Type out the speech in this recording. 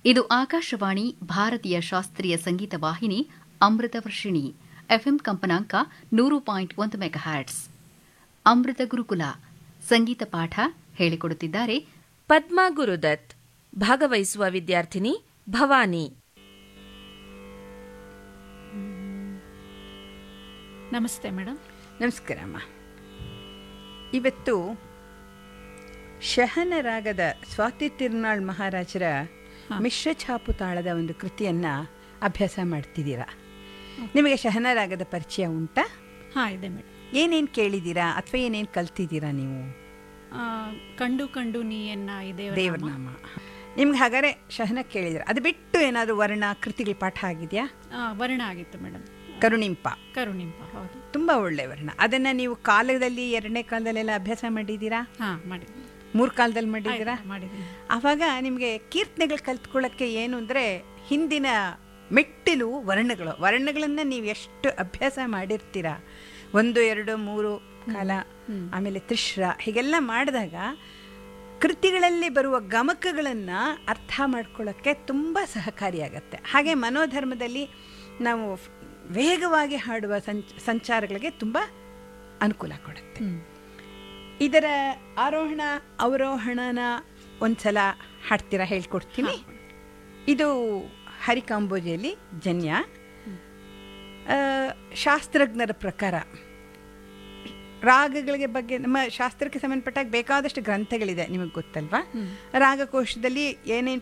ಇದು ಆಕಾಶವಾಣಿ ಭಾರತೀಯ ಶಾಸ್ತ್ರೀಯ ಸಂಗೀತ ವಾಹಿನಿ ಅಮೃತ ವರ್ಷಿಣಿ ಎಫ್ಎಂ ಕಂಪನಾಂಕ ನೂರು ಪಾಯಿಂಟ್ ಒಂದು ಮೆಗಾಹ್ಯಾಟ್ಸ್ ಅಮೃತ ಗುರುಕುಲ ಸಂಗೀತ ಪಾಠ ಹೇಳಿಕೊಡುತ್ತಿದ್ದಾರೆ ಪದ್ಮಾ ಗುರುದತ್ ಭಾಗವಹಿಸುವ ವಿದ್ಯಾರ್ಥಿನಿ ಭವಾನಿ ನಮಸ್ತೆ ಮೇಡಮ್ ನಮಸ್ಕಾರಮ್ಮ ಇವತ್ತು ಶಹನ ರಾಗದ ಸ್ವಾತಿ ತಿರುನಾಳ್ ಮಹಾರಾಜರ ಮಿಶ್ರ ಛಾಪು ತಾಳದ ಒಂದು ಕೃತಿಯನ್ನ ಅಭ್ಯಾಸ ಮಾಡ್ತಿದ್ದೀರಾ ನಿಮಗೆ ಶಹನ ರಾಗದ ಪರಿಚಯ ಉಂಟಾ ಹಾಂ ಇದೆ ಮೇಡಮ್ ಏನೇನು ಕೇಳಿದ್ದೀರಾ ಅಥವಾ ಏನೇನು ಕಲ್ತಿದ್ದೀರಾ ನೀವು ಆ, ಕಂಡು ಕಂಡು ನೀಯನ್ನ ಇದೆ ದೇವರನಾಮ ನಿಮ್ಗೆ ಹಾಗಾದ್ರೆ ಶಹನ ಕೇಳಿದಿರ ಅದು ಬಿಟ್ಟು ಏನಾದರೂ ವರ್ಣ ಕೃತಿಗಳ ಪಾಠ ಆಗಿದೆಯಾ ವರ್ಣ ಆಗಿತ್ತು ಮೇಡಮ್ ಕರುಣಿಂಪ ಕರುಣಿಂಪ ಹೌದು ತುಂಬ ಒಳ್ಳೆ ವರ್ಣ ಅದನ್ನು ನೀವು ಕಾಲದಲ್ಲಿ ಎರಡನೇ ಕಾಲದಲ್ಲೆಲ್ಲ ಅಭ್ಯಾಸ ಮಾಡಿದ್ದೀರಾ ಹಾಂ ಮಾಡಿದ್ದೀನಿ ಮೂರು ಕಾಲದಲ್ಲಿ ಮಾಡಿದ್ದೀರಾ ಆಯ್ತು, ಮಾಡಿದ್ದೀನಿ ಆವಾಗ ನಿಮಗೆ ಕೀರ್ತನೆಗಳು ಕಲ್ತ್ಕೊಳ್ಳೋಕ್ಕೆ ಏನು ಅಂದರೆ ಹಿಂದಿನ ಮೆಟ್ಟಿಲು ವರ್ಣಗಳು ವರ್ಣಗಳನ್ನು ನೀವು ಎಷ್ಟು ಅಭ್ಯಾಸ ಮಾಡಿರ್ತೀರಾ ಒಂದು ಎರಡು ಮೂರು ಕಾಲ ಆಮೇಲೆ ತ್ರಿಶ್ರ ಹೀಗೆಲ್ಲ ಮಾಡಿದಾಗ ಕೃತಿಗಳಲ್ಲಿ ಬರುವ ಗಮಕಗಳನ್ನು ಅರ್ಥ ಮಾಡ್ಕೊಳ್ಳೋಕ್ಕೆ ತುಂಬ ಸಹಕಾರಿಯಾಗತ್ತೆ ಹಾಗೆ ಮನೋಧರ್ಮದಲ್ಲಿ ನಾವು ವೇಗವಾಗಿ ಹಾಡುವ ಸಂಚ ಸಂಚಾರಗಳಿಗೆ ತುಂಬ ಅನುಕೂಲ ಕೊಡುತ್ತೆ ಇದರ ಆರೋಹಣ ಅವರೋಹಣನ ಒಂದ್ಸಲ ಹಾಡ್ತೀರಾ ಹೇಳ್ಕೊಡ್ತೀನಿ ಇದು ಹರಿಕಾಂಬೋಜಿಯಲ್ಲಿ ಜನ್ಯ ಆ, ಶಾಸ್ತ್ರಜ್ಞರ ಪ್ರಕಾರ ರಾಗಗಳಿಗೆ ಬಗ್ಗೆ ನಮ್ಮ ಶಾಸ್ತ್ರಕ್ಕೆ ಸಂಬಂಧಪಟ್ಟಾಗ ಬೇಕಾದಷ್ಟು ಗ್ರಂಥಗಳಿದೆ ನಿಮಗೆ ಗೊತ್ತಲ್ವಾ ರಾಗಕೋಶದಲ್ಲಿ ಏನೇನು